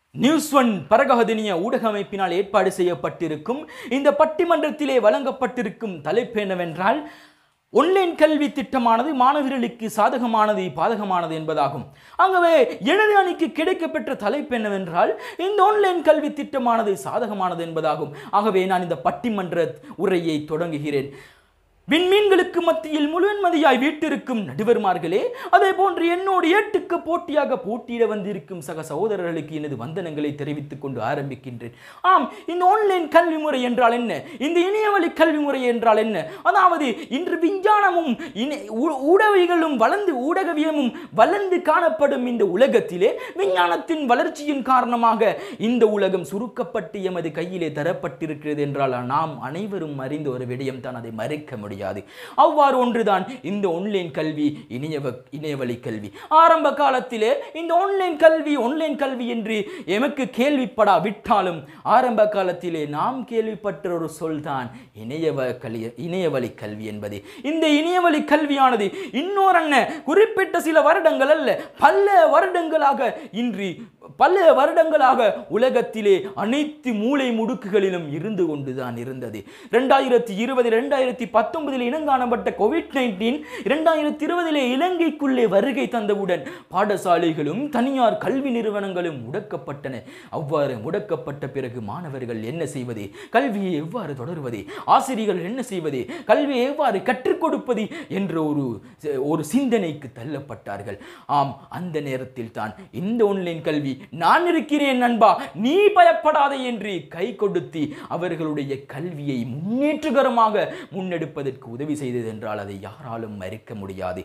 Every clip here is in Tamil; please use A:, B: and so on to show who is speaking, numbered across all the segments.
A: நியூஸ் ஒன் பரகஹதினிய ஊடக அமைப்பினால் ஏற்பாடு செய்யப்பட்டிருக்கும் இந்த பட்டிமன்றத்திலே வழங்கப்பட்டிருக்கும் தலைப்பு என்னவென்றால் ஒன்லைன் கல்வி திட்டமானது மாணவர்களுக்கு சாதகமானது பாதகமானது என்பதாகும் ஆகவே எனது அணிக்கு கிடைக்கப்பெற்ற தலைப்பு என்னவென்றால் இந்த ஆன்லைன் கல்வி திட்டமானது சாதகமானது என்பதாகும் ஆகவே நான் இந்த பட்டிமன்ற உரையை தொடங்குகிறேன் விண்மீன்களுக்கு மத்தியில் முழுவன்மதியாய் வீட்டிருக்கும் நடுவர்மார்களே அதே போன்று என்னோடு ஏட்டுக்கு போட்டியாக போட்டியிட வந்திருக்கும் சக சகோதரர்களுக்கு எனது வந்தனங்களை தெரிவித்துக் கொண்டு ஆரம்பிக்கின்றேன் ஆம் இந்த ஆன்லைன் கல்வி முறை என்றால் என்ன இந்த இணையவழி கல்வி முறை என்றால் என்ன அதாவது இன்று விஞ்ஞானமும் இணை ஊ- ஊடகங்களும் வளர்ந்து ஊடகவியமும் வளர்ந்து காணப்படும் இந்த உலகத்திலே விஞ்ஞானத்தின் வளர்ச்சியின் காரணமாக இந்த உலகம் சுருக்கப்பட்டு எமது கையிலே தரப்பட்டிருக்கிறது என்றால் நாம் அனைவரும் அறிந்த ஒரு விடயம் தான் அதை மறைக்க முடியாது அவ்வாறு ஒன்றுதான் இந்த ஆன்லைன் கல்வி இணையவ இணையவழி கல்வி ஆரம்ப காலத்திலே இந்த ஆன்லைன் கல்வி ஆன்லைன் கல்வி என்று எமக்கு கேள்விப்படாவிட்டாலும் ஆரம்ப காலத்திலே நாம் கேள்விப்பட்ட ஒரு சொல் தான் இணையவ கல்வி இணையவழி கல்வி என்பது இந்த இணையவழி கல்வியானது இன்னொரு என்ன குறிப்பிட்ட சில வருடங்கள் அல்ல பல வருடங்களாக இன்று பல வருடங்களாக உலகத்திலே அனைத்து மூலை முடுக்குகளிலும் இருந்து கொண்டுதான் இருந்தது ரெண்டாயிரத்தி இருபது ரெண்டாயிரத்தி பத்தொன்பதில் இனங்காணப்பட்ட கோவிட் நைன்டீன் இரண்டாயிரத்தி இருபதிலே இலங்கைக்குள்ளே வருகை தந்தவுடன் பாடசாலைகளும் தனியார் கல்வி நிறுவனங்களும் முடக்கப்பட்டன அவ்வாறு முடக்கப்பட்ட பிறகு மாணவர்கள் என்ன செய்வது கல்வியை எவ்வாறு தொடர்வது ஆசிரியர்கள் என்ன செய்வது கல்வியை எவ்வாறு கற்றுக் கொடுப்பது என்ற ஒரு ஒரு சிந்தனைக்கு தள்ளப்பட்டார்கள் ஆம் அந்த நேரத்தில் தான் இந்த ஆன்லைன் கல்வி நான் இருக்கிறேன் நண்பா நீ பயப்படாதே என்று கை கொடுத்து அவர்களுடைய கல்வியை முன்னேற்றகரமாக முன்னெடுப்பதற்கு உதவி செய்தது என்றால் அதை யாராலும் மறுக்க முடியாது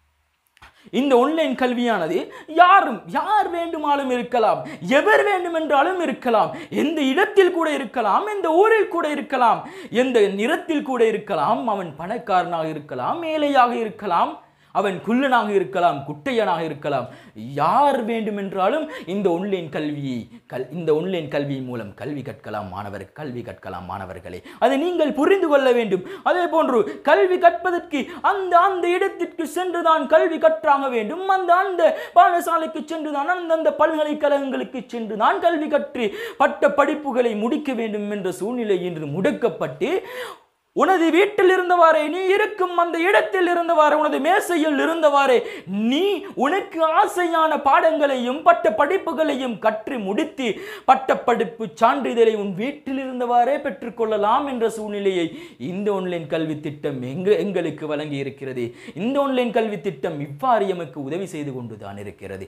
A: இந்த ஆன்லைன் கல்வியானது யாரும் யார் வேண்டுமானாலும் இருக்கலாம் எவர் வேண்டுமென்றாலும் இருக்கலாம் எந்த இடத்தில் கூட இருக்கலாம் எந்த ஊரில் கூட இருக்கலாம் எந்த நிறத்தில் கூட இருக்கலாம் அவன் பணக்காரனாக இருக்கலாம் ஏழையாக இருக்கலாம் அவன் குள்ளனாக இருக்கலாம் குட்டையனாக இருக்கலாம் யார் வேண்டுமென்றாலும் இந்த ஆன்லைன் கல்வியை கல் இந்த ஆன்லைன் கல்வி மூலம் கல்வி கற்கலாம் மாணவர் கல்வி கற்கலாம் மாணவர்களே அதை நீங்கள் புரிந்து கொள்ள வேண்டும் அதே போன்று கல்வி கற்பதற்கு அந்த அந்த இடத்திற்கு சென்றுதான் கல்வி கற்றாங்க வேண்டும் அந்த அந்த பாடசாலைக்கு சென்றுதான் அந்தந்த பல்கலைக்கழகங்களுக்கு சென்றுதான் கல்வி கற்று பட்ட படிப்புகளை முடிக்க வேண்டும் என்ற சூழ்நிலை இன்று முடக்கப்பட்டு உனது வீட்டில் இருந்தவாறே நீ இருக்கும் அந்த இடத்தில் இருந்தவாறே உனது மேசையில் இருந்தவாறே நீ உனக்கு ஆசையான பாடங்களையும் பட்ட படிப்புகளையும் கற்று முடித்து பட்டப்படிப்பு சான்றிதழை உன் வீட்டில் இருந்தவாறே பெற்றுக்கொள்ளலாம் என்ற சூழ்நிலையை இந்த ஆன்லைன் கல்வி திட்டம் எங்க எங்களுக்கு வழங்கி இருக்கிறது இந்த ஆன்லைன் கல்வி திட்டம் இவ்வாறு எமக்கு உதவி செய்து கொண்டுதான் இருக்கிறது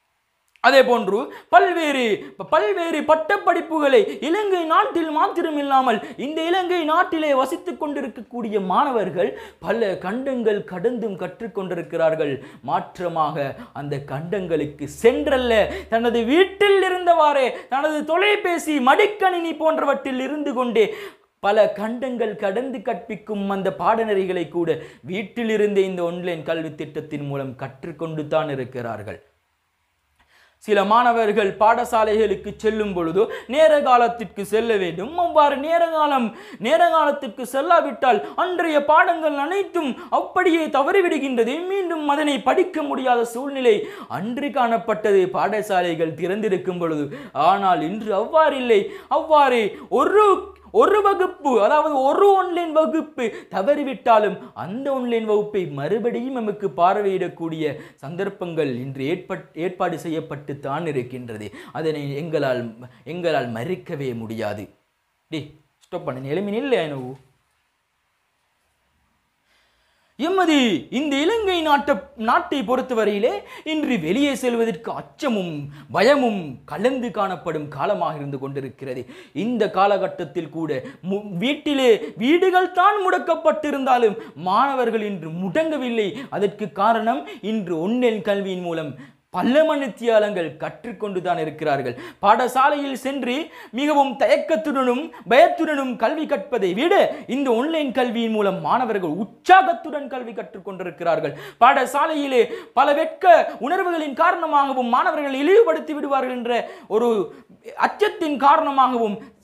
A: அதே போன்று பல்வேறு பல்வேறு பட்டப்படிப்புகளை இலங்கை நாட்டில் மாத்திரமில்லாமல் இந்த இலங்கை நாட்டிலே வசித்துக் கொண்டிருக்கக்கூடிய மாணவர்கள் பல கண்டங்கள் கடந்தும் கற்றுக்கொண்டிருக்கிறார்கள் மாற்றமாக அந்த கண்டங்களுக்கு சென்றல்ல தனது வீட்டில் இருந்தவாறே தனது தொலைபேசி மடிக்கணினி போன்றவற்றில் இருந்து கொண்டே பல கண்டங்கள் கடந்து கற்பிக்கும் அந்த பாடநெறிகளை கூட வீட்டிலிருந்தே இந்த ஆன்லைன் கல்வி திட்டத்தின் மூலம் கற்றுக்கொண்டு தான் இருக்கிறார்கள் சில மாணவர்கள் பாடசாலைகளுக்கு செல்லும் பொழுது நேர காலத்திற்கு செல்ல வேண்டும் அவ்வாறு நேர காலம் நேர காலத்திற்கு செல்லாவிட்டால் அன்றைய பாடங்கள் அனைத்தும் அப்படியே தவறிவிடுகின்றது மீண்டும் அதனை படிக்க முடியாத சூழ்நிலை அன்று காணப்பட்டது பாடசாலைகள் திறந்திருக்கும் பொழுது ஆனால் இன்று அவ்வாறில்லை அவ்வாறு ஒரு ஒரு வகுப்பு அதாவது ஒரு ஆன்லைன் வகுப்பு தவறிவிட்டாலும் அந்த ஆன்லைன் வகுப்பை மறுபடியும் நமக்கு பார்வையிடக்கூடிய சந்தர்ப்பங்கள் இன்று ஏற்பட் ஏற்பாடு செய்யப்பட்டு தான் இருக்கின்றது அதனை எங்களால் எங்களால் மறுக்கவே முடியாது டி ஸ்டாப் பண்ண எளிமையில் இல்லை எனக்கு எமது இந்த இலங்கை நாட்டை நாட்டை பொறுத்தவரையிலே இன்று வெளியே செல்வதற்கு அச்சமும் பயமும் கலந்து காணப்படும் காலமாக இருந்து கொண்டிருக்கிறது இந்த காலகட்டத்தில் கூட மு- வீட்டிலே வீடுகள் தான் முடக்கப்பட்டிருந்தாலும் மாணவர்கள் இன்று முடங்கவில்லை அதற்கு காரணம் இன்று ஒன்னெல் கல்வியின் மூலம் பல மணித்தியாலங்கள் கற்றுக்கொண்டு தான் இருக்கிறார்கள் பாடசாலையில் சென்று மிகவும் தயக்கத்துடனும் பயத்துடனும் கல்வி கற்பதை விட இந்த ஆன்லைன் கல்வியின் மூலம் மாணவர்கள் உற்சாகத்துடன் கல்வி கற்றுக்கொண்டிருக்கிறார்கள் பாடசாலையிலே பல வெட்க உணர்வுகளின் காரணமாகவும் மாணவர்கள் இழிவுபடுத்தி விடுவார்கள் என்ற ஒரு அச்சத்தின் காரணமாகவும்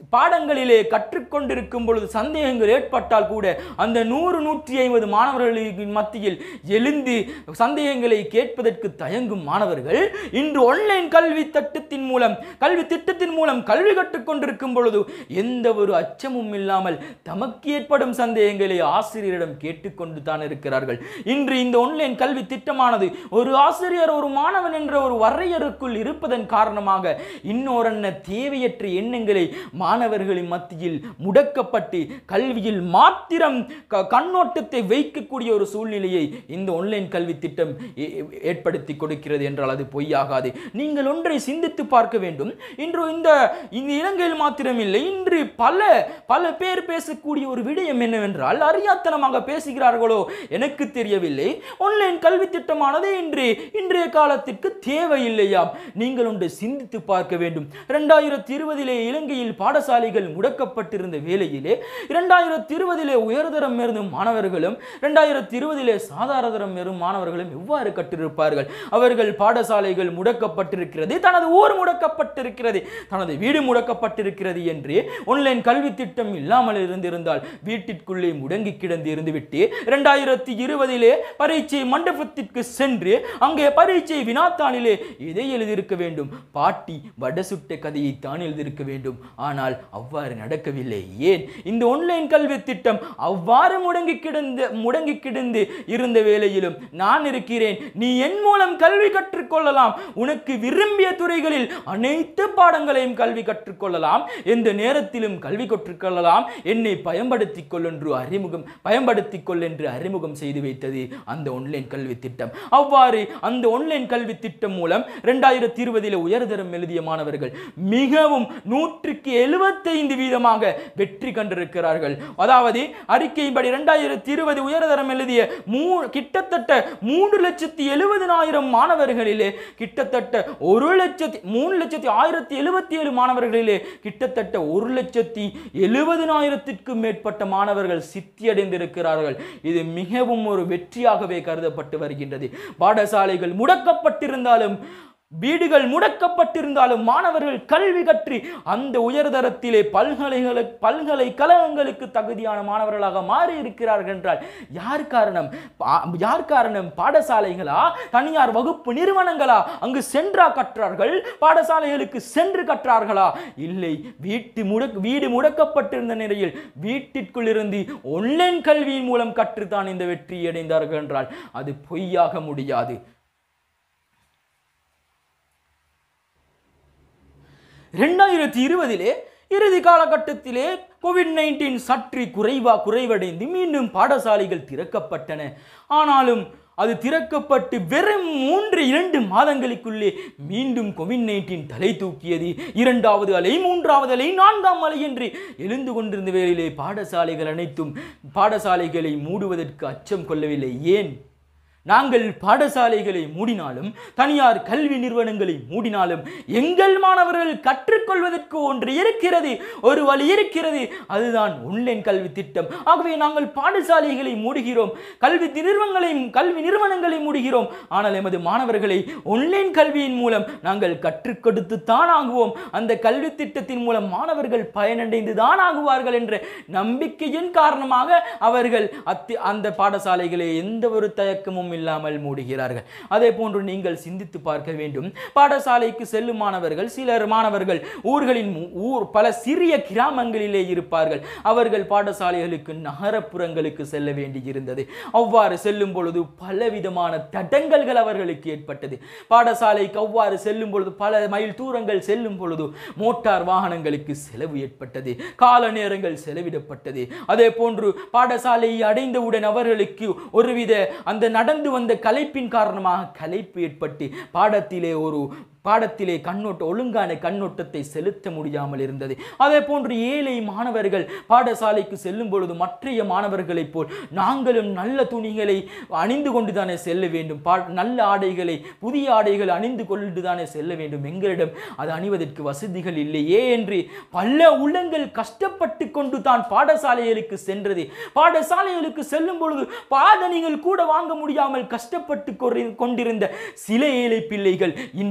A: பாடங்களிலே கற்றுக்கொண்டிருக்கும் பொழுது சந்தேகங்கள் ஏற்பட்டால் கூட அந்த நூறு நூற்றி ஐம்பது மாணவர்களின் மத்தியில் எழுந்து சந்தேகங்களை கேட்பதற்கு தயங்கும் மாணவர்கள் இன்று ஆன்லைன் கல்வி திட்டத்தின் மூலம் கல்வி திட்டத்தின் மூலம் கல்வி கற்றுக்கொண்டிருக்கும் பொழுது எந்த ஒரு அச்சமும் இல்லாமல் தமக்கு ஏற்படும் சந்தேகங்களை ஆசிரியரிடம் கேட்டுக்கொண்டு தான் இருக்கிறார்கள் இன்று இந்த ஆன்லைன் கல்வி திட்டமானது ஒரு ஆசிரியர் ஒரு மாணவன் என்ற ஒரு வரையறுக்குள் இருப்பதன் காரணமாக இன்னொரன்ன தேவையற்ற எண்ணங்களை மாணவர்களின் மத்தியில் முடக்கப்பட்டு கல்வியில் மாத்திரம் க- கண்ணோட்டத்தை வைக்கக்கூடிய ஒரு சூழ்நிலையை இந்த ஆன்லைன் கல்வி திட்டம் ஏ- ஏற்படுத்தி கொடுக்கிறது என்றால் அது பொய்யாகாது நீங்கள் ஒன்றை சிந்தித்து பார்க்க வேண்டும் இன்று இந்த இந்த இலங்கையில் மாத்திரமில்லை இன்று பல பல பேர் பேசக்கூடிய ஒரு விடயம் என்னவென்றால் அறியாத்தனமாக பேசுகிறார்களோ எனக்கு தெரியவில்லை ஆன்லைன் கல்வி திட்டமானது இன்று இன்றைய காலத்திற்கு தேவையில்லையாம் நீங்கள் ஒன்றை சிந்தித்து பார்க்க வேண்டும் இரண்டாயிரத்தி இருபதிலே இலங்கையில் பாடசாலைகள் முடக்கப்பட்டிருந்த வேளையிலே இரண்டாயிரத்தி இருபதிலே உயர்தரம் மேறும் மாணவர்களும் இரண்டாயிரத்தி இருபதிலே சாதாரணதரம் மேறும் மாணவர்களும் எவ்வாறு கற்றிருப்பார்கள் அவர்கள் பாடசாலைகள் முடக்கப்பட்டிருக்கிறது தனது ஊர் முடக்கப்பட்டிருக்கிறது தனது வீடு முடக்கப்பட்டிருக்கிறது என்று ஆன்லைன் கல்வி திட்டம் இல்லாமல் இருந்திருந்தால் வீட்டிற்குள்ளே முடங்கி கிடந்து இருந்துவிட்டு இரண்டாயிரத்தி இருபதிலே பரீட்சை மண்டபத்திற்கு சென்று அங்கே பரீட்சை வினாத்தாளிலே இதை எழுதியிருக்க வேண்டும் பாட்டி வடசுட்ட கதையை தான் எழுதியிருக்க வேண்டும் ஆனால் அவ்வாறு நடக்கவில்லை ஏன் இந்த ஆன்லைன் கல்வி திட்டம் அவ்வாறு முடங்கி கிடந்த முடங்கி கிடந்து இருந்த வேளையிலும் நான் இருக்கிறேன் நீ என் மூலம் கல்வி கற்றுக்கொள்ளலாம் உனக்கு விரும்பிய துறைகளில் அனைத்து பாடங்களையும் கல்வி கற்றுக்கொள்ளலாம் எந்த நேரத்திலும் கல்வி கற்றுக்கொள்ளலாம் என்னை பயன்படுத்திக் கொள் என்று அறிமுகம் பயன்படுத்திக் கொள் என்று அறிமுகம் செய்து வைத்தது அந்த ஆன்லைன் கல்வி திட்டம் அவ்வாறு அந்த ஆன்லைன் கல்வி திட்டம் மூலம் இரண்டாயிரத்தி இருபதில் உயர்தரம் எழுதிய மாணவர்கள் மிகவும் நூற்றுக்கு எழுபத்தைந்து வீதமாக வெற்றி கண்டிருக்கிறார்கள் அதாவது அறிக்கையின்படி இரண்டாயிரத்தி இருபது உயர்தரம் எழுதிய மூ கிட்டத்தட்ட மூன்று லட்சத்தி எழுபதினாயிரம் மாணவர்களிலே கிட்டத்தட்ட ஒரு லட்சத்தி மூணு லட்சத்தி ஆயிரத்தி எழுபத்தி ஏழு மாணவர்களிலே கிட்டத்தட்ட ஒரு லட்சத்தி எழுபதினாயிரத்திற்கும் மேற்பட்ட மாணவர்கள் சித்தியடைந்திருக்கிறார்கள் இது மிகவும் ஒரு வெற்றியாகவே கருதப்பட்டு வருகின்றது பாடசாலைகள் முடக்கப்பட்டிருந்தாலும் வீடுகள் முடக்கப்பட்டிருந்தாலும் மாணவர்கள் கல்வி கற்றி அந்த உயர்தரத்திலே பல்கலைகளு பல்கலைக்கழகங்களுக்கு தகுதியான மாணவர்களாக மாறி இருக்கிறார்கள் என்றால் யார் காரணம் பா- யார் காரணம் பாடசாலைகளா தனியார் வகுப்பு நிறுவனங்களா அங்கு சென்றா கற்றார்கள் பாடசாலைகளுக்கு சென்று கற்றார்களா இல்லை வீட்டு முடக் வீடு முடக்கப்பட்டிருந்த நிலையில் வீட்டிற்குள் இருந்து ஒன்லைன் கல்வியின் மூலம் கற்றுத்தான் இந்த வெற்றி அடைந்தார்கள் என்றால் அது பொய்யாக முடியாது ரெண்டாயிரத்தி இருபதிலே இறுதி காலகட்டத்திலே கோவிட் நைன்டீன் சற்று குறைவா குறைவடைந்து மீண்டும் பாடசாலைகள் திறக்கப்பட்டன ஆனாலும் அது திறக்கப்பட்டு வெறும் மூன்று இரண்டு மாதங்களுக்குள்ளே மீண்டும் கோவிட் நைன்டீன் தலை தூக்கியது இரண்டாவது அலை மூன்றாவது அலை நான்காம் அலை என்று எழுந்து கொண்டிருந்த வேளையிலே பாடசாலைகள் அனைத்தும் பாடசாலைகளை மூடுவதற்கு அச்சம் கொள்ளவில்லை ஏன் நாங்கள் பாடசாலைகளை மூடினாலும் தனியார் கல்வி நிறுவனங்களை மூடினாலும் எங்கள் மாணவர்கள் கற்றுக்கொள்வதற்கு ஒன்று இருக்கிறது ஒரு வழி இருக்கிறது அதுதான் ஆன்லைன் கல்வி திட்டம் ஆகவே நாங்கள் பாடசாலைகளை மூடுகிறோம் கல்வி நிறுவனங்களையும் கல்வி நிறுவனங்களை மூடுகிறோம் ஆனால் எமது மாணவர்களை ஆன்லைன் கல்வியின் மூலம் நாங்கள் கற்றுக் கொடுத்து தான் ஆகுவோம் அந்த கல்வி திட்டத்தின் மூலம் மாணவர்கள் பயனடைந்து தான் ஆகுவார்கள் என்ற நம்பிக்கையின் காரணமாக அவர்கள் அத்தி அந்த பாடசாலைகளை எந்த ஒரு தயக்கமும் இல்லாமல் மூடுகிறார்கள் அதே போன்று நீங்கள் சிந்தித்து பார்க்க வேண்டும் பாடசாலைக்கு செல்லும் மாணவர்கள் சிலர் மாணவர்கள் ஊர்களின் மு- ஊர் பல சிறிய கிராமங்களிலே இருப்பார்கள் அவர்கள் பாடசாலைகளுக்கு நகரப்புறங்களுக்கு செல்ல வேண்டியிருந்தது அவ்வாறு செல்லும் பொழுது பலவிதமான தடங்கல்கள் அவர்களுக்கு ஏற்பட்டது பாடசாலைக்கு அவ்வாறு செல்லும் பொழுது பல மைல் தூரங்கள் செல்லும் பொழுது மோட்டார் வாகனங்களுக்கு செலவு ஏற்பட்டது கால நேரங்கள் செலவிடப்பட்டது அதே போன்று பாடசாலையை அடைந்தவுடன் அவர்களுக்கு ஒருவித அந்த நடந்து வந்த கலைப்பின் காரணமாக கலைப்பு ஏற்பட்டு பாடத்திலே ஒரு பாடத்திலே கண்ணோட்ட ஒழுங்கான கண்ணோட்டத்தை செலுத்த முடியாமல் இருந்தது அதே போன்று ஏழை மாணவர்கள் பாடசாலைக்கு செல்லும் பொழுது மற்றைய மாணவர்களைப் போல் நாங்களும் நல்ல துணிகளை அணிந்து கொண்டுதானே செல்ல வேண்டும் பா நல்ல ஆடைகளை புதிய ஆடைகள் அணிந்து கொண்டுதானே செல்ல வேண்டும் எங்களிடம் அது அணிவதற்கு வசதிகள் இல்லையே என்று பல உள்ளங்கள் கஷ்டப்பட்டு கொண்டு தான் பாடசாலைகளுக்கு சென்றது பாடசாலைகளுக்கு செல்லும் பொழுது பாதணிகள் கூட வாங்க முடியாமல் கஷ்டப்பட்டு கொரி- கொண்டிருந்த சில ஏழை பிள்ளைகள் இன்று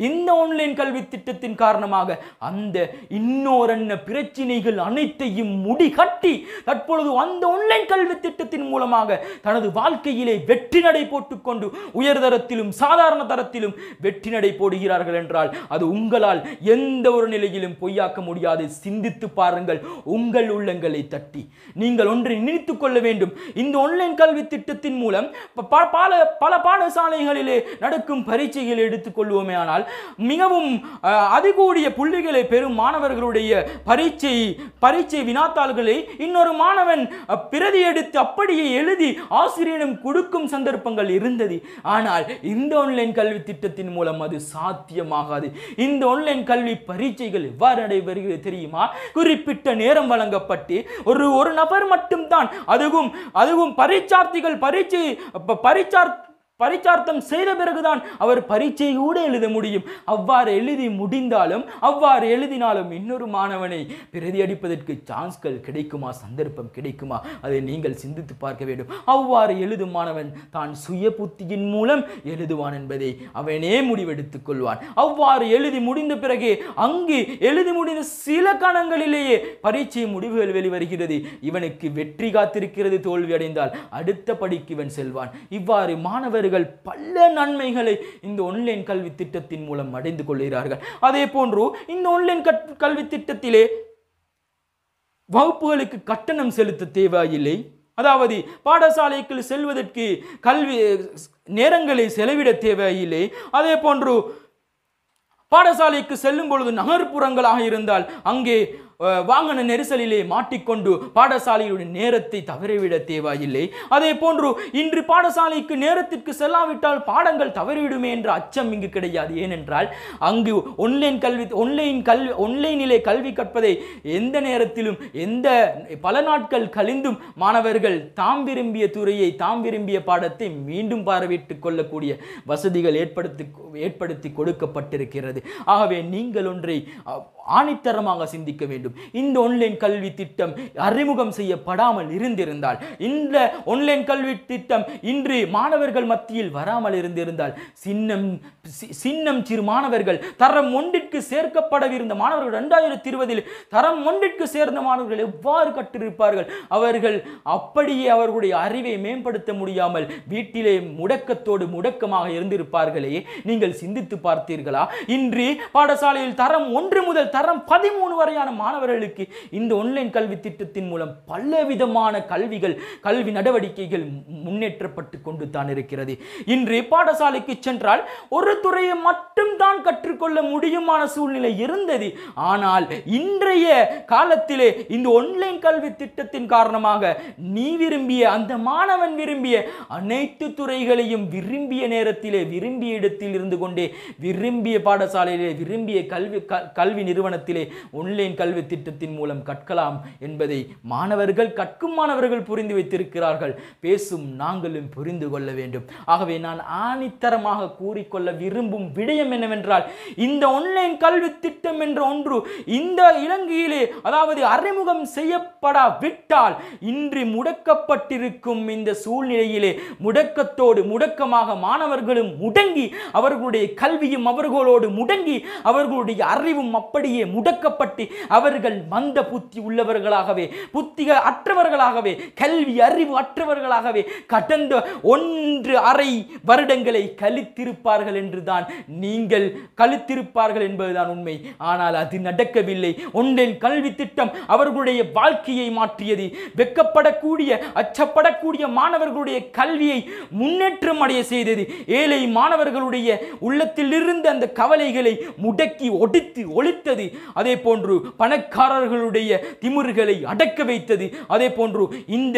A: இந்த ஆன்லைன் கல்வி திட்டத்தின் காரணமாக அந்த இன்னோரன்ன பிரச்சினைகள் அனைத்தையும் முடிகட்டி தற்பொழுது அந்த ஆன்லைன் கல்வி திட்டத்தின் மூலமாக தனது வாழ்க்கையிலே வெற்றி நடை போட்டுக்கொண்டு உயர்தரத்திலும் சாதாரண தரத்திலும் வெற்றி நடை போடுகிறார்கள் என்றால் அது உங்களால் எந்த ஒரு நிலையிலும் பொய்யாக்க முடியாது சிந்தித்து பாருங்கள் உங்கள் உள்ளங்களை தட்டி நீங்கள் ஒன்றை நினைத்துக் கொள்ள வேண்டும் இந்த ஆன்லைன் கல்வி திட்டத்தின் மூலம் ப- ப- பல பல பாடசாலைகளிலே நடக்கும் பரீட்சைகளை எடுத்துக்கொள்வோமே ஆனால் மிகவும் அஹ், அதிகூடிய புள்ளிகளை பெறும் மாணவர்களுடைய பரீட்சை பரீட்சை வினாத்தாள்களை இன்னொரு மாணவன் அஹ், பிரதி எடுத்து அப்படியே எழுதி ஆசிரியரிடம் கொடுக்கும் சந்தர்ப்பங்கள் இருந்தது ஆனால் இந்த ஆன்லைன் கல்வி திட்டத்தின் மூலம் அது சாத்தியமாகாது இந்த ஆன்லைன் கல்வி பரீட்சைகள் எவ்வாறு நடைபெறுகிறது தெரியுமா குறிப்பிட்ட நேரம் வழங்கப்பட்டு ஒரு ஒரு நபர் மட்டும்தான் அதுவும் அதுவும் பரீட்சார்த்திகள் பரீட்சை ப- பரீட்சார் பரீட்சார்த்தம் செய்த பிறகுதான் அவர் பரீட்சை கூட எழுத முடியும் அவ்வாறு எழுதி முடிந்தாலும் அவ்வாறு எழுதினாலும் இன்னொரு மாணவனை பிரதி அடிப்பதற்கு சான்ஸ்கள் கிடைக்குமா சந்தர்ப்பம் கிடைக்குமா அதை நீங்கள் சிந்தித்து பார்க்க வேண்டும் அவ்வாறு எழுதும் மாணவன் தான் சுய புத்தியின் மூலம் எழுதுவான் என்பதை அவனே முடிவெடுத்துக் கொள்வான் அவ்வாறு எழுதி முடிந்த பிறகு அங்கு எழுதி முடிந்த சில கணங்களிலேயே பரீட்சை முடிவுகள் வெளிவருகிறது இவனுக்கு வெற்றி காத்திருக்கிறது தோல்வி அடைந்தால் அடுத்த படிக்கு இவன் செல்வான் இவ்வாறு மாணவர்கள் பல நன்மைகளை இந்த ஆன்லைன் கல்வி திட்டத்தின் மூலம் அடைந்து கொள்கிறார்கள் அதே போன்று இந்த ஆன்லைன் கல்வி திட்டத்திலே வகுப்புகளுக்கு கட்டணம் செலுத்த தேவையில்லை அதாவது பாடசாலைக்கு செல்வதற்கு கல்வி நேரங்களை செலவிட தேவையில்லை அதே போன்று பாடசாலைக்கு செல்லும் பொழுது நகர்ப்புறங்களாக இருந்தால் அங்கே அஹ், வாகன நெரிசலிலே மாட்டிக்கொண்டு பாடசாலையுடைய நேரத்தை தவறிவிட தேவையில்லை அதே போன்று இன்று பாடசாலைக்கு நேரத்திற்கு செல்லாவிட்டால் பாடங்கள் தவறிவிடுமே என்ற அச்சம் இங்கு கிடையாது ஏனென்றால் அங்கு ஒன்லைன் கல்வி ஒன்லைன் கல்வி ஒன்லைனிலே கல்வி கற்பதை எந்த நேரத்திலும் எந்த பல நாட்கள் கழிந்தும் மாணவர்கள் தாம் விரும்பிய துறையை தாம் விரும்பிய பாடத்தை மீண்டும் பார்வையிட்டுக் கொள்ளக்கூடிய வசதிகள் ஏற்படுத்தி ஏற்படுத்தி கொடுக்கப்பட்டிருக்கிறது ஆகவே நீங்கள் ஒன்றை அ, ஆணித்தரமாக சிந்திக்க வேண்டும் இந்த ஆன்லைன் கல்வி திட்டம் அறிமுகம் செய்யப்படாமல் இருந்திருந்தால் இந்த ஆன்லைன் கல்வி திட்டம் இன்று மாணவர்கள் மத்தியில் வராமல் இருந்திருந்தால் சின்னம் சி- சின்னம் சிறு மாணவர்கள் தரம் ஒன்றிற்கு சேர்க்கப்படவிருந்த மாணவர்கள் இரண்டாயிரத்தி இருபதில் தரம் ஒன்றிற்கு சேர்ந்த மாணவர்கள் எவ்வாறு கற்றிருப்பார்கள் அவர்கள் அப்படியே அவர்களுடைய அறிவை மேம்படுத்த முடியாமல் வீட்டிலே முடக்கத்தோடு முடக்கமாக இருந்திருப்பார்களே நீங்கள் சிந்தித்து பார்த்தீர்களா இன்று பாடசாலையில் தரம் ஒன்று முதல் தரம் பதிமூணு வரையான மாணவர்களுக்கு இந்த ஆன்லைன் கல்வி திட்டத்தின் மூலம் பல விதமான கல்விகள் கல்வி நடவடிக்கைகள் முன்னேற்றப்பட்டு கொண்டு தான் இருக்கிறது இன்று பாடசாலைக்கு சென்றால் ஒரு துறையை மட்டும் தான் கற்றுக்கொள்ள முடியுமான சூழ்நிலை இருந்தது ஆனால் இன்றைய காலத்திலே இந்த ஆன்லைன் கல்வி திட்டத்தின் காரணமாக நீ விரும்பிய அந்த மாணவன் விரும்பிய அனைத்து துறைகளையும் விரும்பிய நேரத்திலே விரும்பிய இடத்தில் இருந்து கொண்டே விரும்பிய பாடசாலையிலே விரும்பிய கல்வி க- கல்வி நிறுவனத்திலே ஆன்லைன் கல்வி திட்டத்தின் மூலம் கற்கலாம் என்பதை மாணவர்கள் கற்கும் மாணவர்கள் புரிந்து வைத்திருக்கிறார்கள் பேசும் நாங்களும் புரிந்து கொள்ள வேண்டும் ஆகவே நான் ஆணித்தரமாக கூறிக்கொள்ள விரும்பும் விடயம் என்னவென்றால் இந்த ஆன்லைன் கல்வி திட்டம் என்ற ஒன்று இந்த இலங்கையிலே அதாவது அறிமுகம் செய்யப்படாவிட்டால் இன்று முடக்கப்பட்டிருக்கும் இந்த சூழ்நிலையிலே முடக்கத்தோடு முடக்கமாக மாணவர்களும் முடங்கி அவர்களுடைய கல்வியும் அவர்களோடு முடங்கி அவர்களுடைய அறிவும் அப்படியே முடக்கப்பட்டு அவர்கள் மந்த புத்தி உள்ளவர்களாகவே புத்திக அற்றவர்களாகவே கல்வி அறிவு அற்றவர்களாகவே கடந்த ஒன்று அரை வருடங்களை கழித்திருப்பார்கள் என்றுதான் நீங்கள் கழித்திருப்பார்கள் என்பதுதான் உண்மை ஆனால் அது நடக்கவில்லை ஒன்றின் கல்வி திட்டம் அவர்களுடைய வாழ்க்கையை மாற்றியது வெக்கப்படக்கூடிய அச்சப்படக்கூடிய மாணவர்களுடைய கல்வியை முன்னேற்றம் அடைய செய்தது ஏழை மாணவர்களுடைய உள்ளத்தில் இருந்த அந்த கவலைகளை முடக்கி ஒடித்து ஒழித்தது அதே போன்று பணக்காரர்களுடைய திமிர்களை அடக்க வைத்தது அதே போன்று இந்த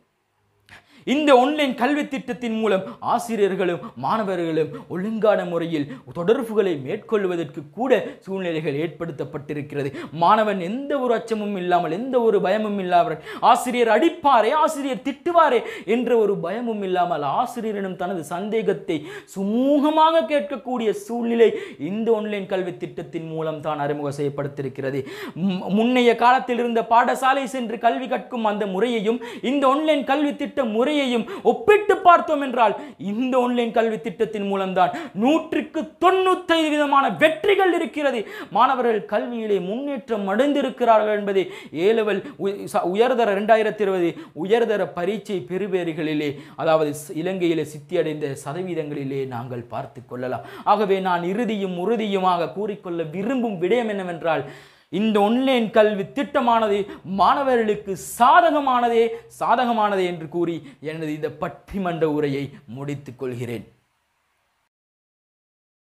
A: இந்த ஆன்லைன் கல்வி திட்டத்தின் மூலம் ஆசிரியர்களும் மாணவர்களும் ஒழுங்கான முறையில் தொடர்புகளை மேற்கொள்வதற்கு கூட சூழ்நிலைகள் ஏற்படுத்தப்பட்டிருக்கிறது மாணவன் எந்த ஒரு அச்சமும் இல்லாமல் எந்த ஒரு பயமும் இல்லாமல் ஆசிரியர் அடிப்பாரே ஆசிரியர் திட்டுவாரே என்ற ஒரு பயமும் இல்லாமல் ஆசிரியரிடம் தனது சந்தேகத்தை சுமூகமாக கேட்கக்கூடிய சூழ்நிலை இந்த ஆன்லைன் கல்வி திட்டத்தின் மூலம் தான் அறிமுகம் செய்யப்படுத்திருக்கிறது ம்- முன்னைய காலத்தில் இருந்த பாடசாலை சென்று கல்வி கற்கும் அந்த முறையையும் இந்த ஆன்லைன் கல்வி திட்ட முறை முறையையும் ஒப்பிட்டு பார்த்தோம் என்றால் இந்த ஆன்லைன் கல்வி திட்டத்தின் மூலம்தான் நூற்றுக்கு தொண்ணூத்தைந்து விதமான வெற்றிகள் இருக்கிறது மாணவர்கள் கல்வியிலே முன்னேற்றம் அடைந்திருக்கிறார்கள் என்பதை ஏலவல் உயர்தர இரண்டாயிரத்தி இருபது உயர்தர பரீட்சை பெறுபேறுகளிலே அதாவது ஸ்- இலங்கையிலே சித்தியடைந்த சதவீதங்களிலே நாங்கள் பார்த்து கொள்ளலாம் ஆகவே நான் இறுதியும் உறுதியுமாக கூறிக்கொள்ள விரும்பும் விடயம் என்னவென்றால் இந்த ஒன்லைன் கல்வி திட்டமானது மாணவர்களுக்கு சாதகமானதே சாதகமானதே என்று கூறி எனது இந்த பட்டிமன்ற உரையை முடித்துக் கொள்கிறேன்